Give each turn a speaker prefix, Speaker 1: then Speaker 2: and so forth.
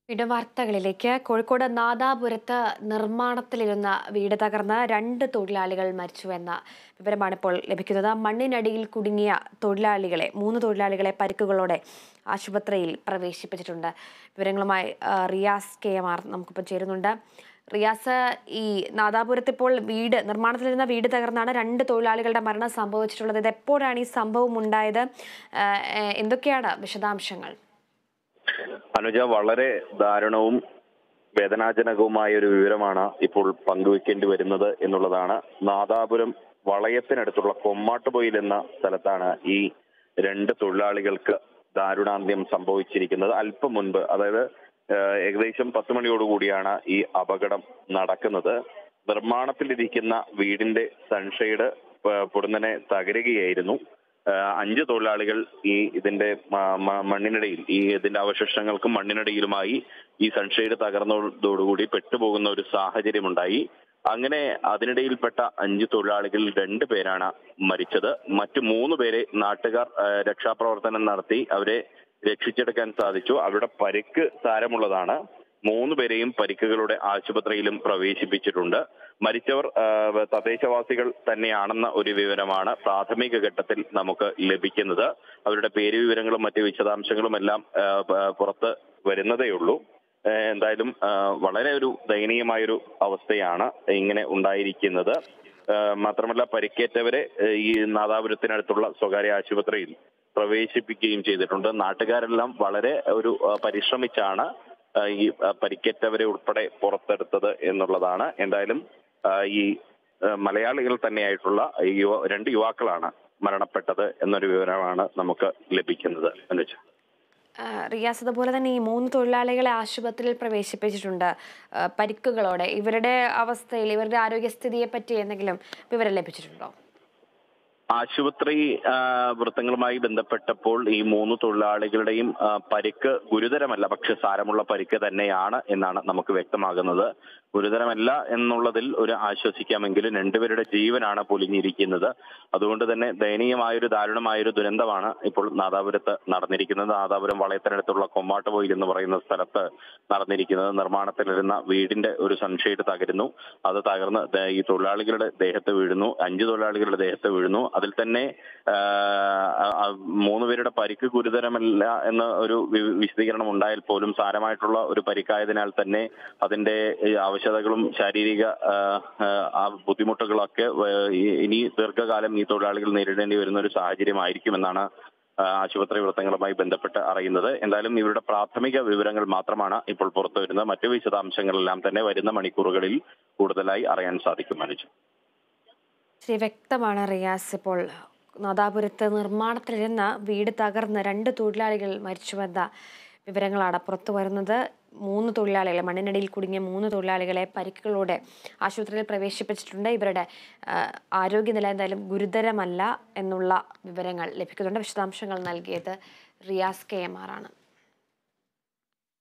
Speaker 1: വീണ്ടും വാർത്തകളിലേക്ക് കോഴിക്കോട് നാദാപുരത്ത് നിർമ്മാണത്തിലിരുന്ന വീട് തകർന്ന് രണ്ട് തൊഴിലാളികൾ മരിച്ചുവെന്ന വിവരമാണ് ഇപ്പോൾ ലഭിക്കുന്നത് മണ്ണിനടിയിൽ കുടുങ്ങിയ തൊഴിലാളികളെ മൂന്ന് തൊഴിലാളികളെ പരിക്കുകളോടെ ആശുപത്രിയിൽ പ്രവേശിപ്പിച്ചിട്ടുണ്ട് വിവരങ്ങളുമായി ആ, റിയാസ് കെ എം ആർ നമുക്കിപ്പോൾ ചേരുന്നുണ്ട് റിയാസ് ഈ നാദാപുരത്ത് ഇപ്പോൾ വീട് നിർമ്മാണത്തിലിരുന്ന വീട് തകർന്നാണ് രണ്ട് തൊഴിലാളികളുടെ മരണം സംഭവിച്ചിട്ടുള്ളത് ഇത് എപ്പോഴാണ് ഈ സംഭവം ഉണ്ടായത് ആ, ഏ, എന്തൊക്കെയാണ് വിശദാംശങ്ങൾ
Speaker 2: അനുജ വളരെ ദാരുണവും വേദനാജനകവുമായ ഒരു വിവരമാണ് ഇപ്പോൾ പങ്കുവെക്കേണ്ടി വരുന്നത് എന്നുള്ളതാണ് നാദാപുരം വളയത്തിനടുത്തുള്ള കൊമ്മാട്ടുപൊയിൽ എന്ന സ്ഥലത്താണ് ഈ രണ്ട് തൊഴിലാളികൾക്ക് ദാരുണാന്ത്യം സംഭവിച്ചിരിക്കുന്നത് അല്പം മുൻപ് അതായത് ഏഹ്, ഏകദേശം പത്ത് മണിയോടുകൂടിയാണ് ഈ അപകടം നടക്കുന്നത് നിർമ്മാണത്തിലിരിക്കുന്ന വീടിന്റെ സൺഷെയ്ഡ് ഏഹ്, പൊടുന്നനെ തകരുകയായിരുന്നു ഏഹ് അഞ്ച് തൊഴിലാളികൾ ഈ ഇതിന്റെ മ- മ- മണ്ണിനിടയിൽ ഈ ഇതിന്റെ അവശിഷ്ടങ്ങൾക്കും മണ്ണിനിടയിലുമായി ഈ സൺഷെയ്ഡ് തകർന്നതോടുകൂടി പെട്ടുപോകുന്ന ഒരു സാഹചര്യമുണ്ടായി അങ്ങനെ അതിനിടയിൽപ്പെട്ട അഞ്ച് തൊഴിലാളികളിൽ രണ്ട് പേരാണ് മരിച്ചത് മറ്റു മൂന്ന് പേരെ നാട്ടുകാർ ഏഹ് രക്ഷാപ്രവർത്തനം നടത്തി അവരെ രക്ഷിച്ചെടുക്കാൻ സാധിച്ചു അവരുടെ പരിക്ക് സാരമുള്ളതാണ് മൂന്ന് പേരെയും പരിക്കുകളുടെ ആശുപത്രിയിലും പ്രവേശിപ്പിച്ചിട്ടുണ്ട് മരിച്ചവർ ആ, തദ്ദേശവാസികൾ തന്നെയാണെന്ന ഒരു വിവരമാണ് പ്രാഥമിക ഘട്ടത്തിൽ നമുക്ക് ലഭിക്കുന്നത് അവരുടെ പേര് വിവരങ്ങളും മറ്റ് വിശദാംശങ്ങളും എല്ലാം ആ, പ- പുറത്ത് വരുന്നതേയുള്ളൂ ഏ, എന്തായാലും ആ, വളരെ ഒരു ദയനീയമായൊരു അവസ്ഥയാണ് ഇങ്ങനെ ഉണ്ടായിരിക്കുന്നത് ആ, മാത്രമല്ല പരിക്കേറ്റവരെ ഏ, ഈ നാദാപുരത്തിനടുത്തുള്ള സ്വകാര്യ ആശുപത്രിയിൽ പ്രവേശിപ്പിക്കുകയും ചെയ്തിട്ടുണ്ട് നാട്ടുകാരെല്ലാം വളരെ ഒരു ആ, പരിശ്രമിച്ചാണ് ആ, ഈ ആ, പരിക്കേറ്റവരെ ഉൾപ്പെടെ പുറത്തെടുത്തത് എന്നുള്ളതാണ് എന്തായാലും ആ, ഈ ആ, മലയാളികൾ തന്നെയായിട്ടുള്ള ഈ യുവ രണ്ട് യുവാക്കളാണ് മരണപ്പെട്ടത് എന്നൊരു വിവരമാണ് നമുക്ക് ലഭിക്കുന്നത് അനുജ
Speaker 1: ആ, റിയാസ് അതുപോലെ തന്നെ ഈ മൂന്ന് തൊഴിലാളികളെ ആശുപത്രിയിൽ പ്രവേശിപ്പിച്ചിട്ടുണ്ട് ആ, പരിക്കുകളോടെ ഇവരുടെ അവസ്ഥയിൽ ഇവരുടെ ആരോഗ്യസ്ഥിതിയെ പറ്റി എന്തെങ്കിലും വിവരം ലഭിച്ചിട്ടുണ്ടോ
Speaker 2: ആശുപത്രി ആ, വൃത്തങ്ങളുമായി ബന്ധപ്പെട്ടപ്പോൾ ഈ മൂന്ന് തൊഴിലാളികളുടെയും ആ, പരിക്ക് ഗുരുതരമല്ല പക്ഷെ സാരമുള്ള പരിക്ക് തന്നെയാണ് എന്നാണ് നമുക്ക് വ്യക്തമാകുന്നത് ഗുരുതരമല്ല എന്നുള്ളതിൽ ഒരു ആശ്വസിക്കാമെങ്കിലും രണ്ടുപേരുടെ ജീവനാണ് പൊലിഞ്ഞിരിക്കുന്നത് അതുകൊണ്ട് തന്നെ ദയനീയമായൊരു ദാരുണമായൊരു ദുരന്തമാണ് ഇപ്പോൾ നാദാപുരത്ത് നടന്നിരിക്കുന്നത് നാദാപുരം വളയത്തിനടുത്തുള്ള കൊമ്മാട്ടുപോയിൽ എന്ന് പറയുന്ന സ്ഥലത്ത് നടന്നിരിക്കുന്നത് നിർമ്മാണത്തിലിരുന്ന വീടിന്റെ ഒരു സൺഷെയ്ഡ് തകരുന്നു അത് തകർന്ന് ദേ ഈ തൊഴിലാളികളുടെ ദേഹത്ത് വീഴുന്നു അഞ്ച് തൊഴിലാളികളുടെ ദേഹത്ത് വീഴുന്നു അതിൽ തന്നെ ആ, ആ, മൂന്ന് പേരുടെ പരിക്ക് ഗുരുതരമല്ല എന്ന ഒരു വി- വിശദീകരണം ഉണ്ടായാൽ പോലും സാരമായിട്ടുള്ള ഒരു പരിക്കായതിനാൽ തന്നെ അതിന്റെ ഈ അവശതകളും ശാരീരിക ആ, ആ, ആ ബുദ്ധിമുട്ടുകളൊക്കെ വ- ഈ- ഇനി ദീർഘകാലം ഈ തൊഴിലാളികൾ നേരിടേണ്ടി വരുന്ന ഒരു സാഹചര്യമായിരിക്കുമെന്നാണ് ആ, ആശുപത്രി വൃത്തങ്ങളുമായി ബന്ധപ്പെട്ട് അറിയുന്നത് എന്തായാലും ഇവരുടെ പ്രാഥമിക വിവരങ്ങൾ മാത്രമാണ് ഇപ്പോൾ പുറത്തു വരുന്നത് മറ്റു വിശദാംശങ്ങളെല്ലാം തന്നെ വരുന്ന മണിക്കൂറുകളിൽ കൂടുതലായി അറിയാൻ സാധിക്കും അനുജ്
Speaker 1: ശരി വ്യക്തമാണ് റിയാസ് ഇപ്പോൾ നാദാപുരത്ത് നിർമ്മാണത്തിലിരുന്ന വീട് തകർന്ന് രണ്ട് തൊഴിലാളികൾ മരിച്ചുവെന്ന വിവരങ്ങളാണ് പുറത്തു വരുന്നത് മൂന്ന് തൊഴിലാളികളെ മണ്ണിനടിയിൽ കുടുങ്ങിയ മൂന്ന് തൊഴിലാളികളെ പരിക്കുകളോടെ ആശുപത്രിയിൽ പ്രവേശിപ്പിച്ചിട്ടുണ്ട് ഇവരുടെ ആ, ആരോഗ്യനില എന്തായാലും ഗുരുതരമല്ല എന്നുള്ള വിവരങ്ങൾ ലഭിക്കുന്നുണ്ട് വിശദാംശങ്ങൾ നൽകിയത് റിയാസ് കെ എം ആർ ആണ്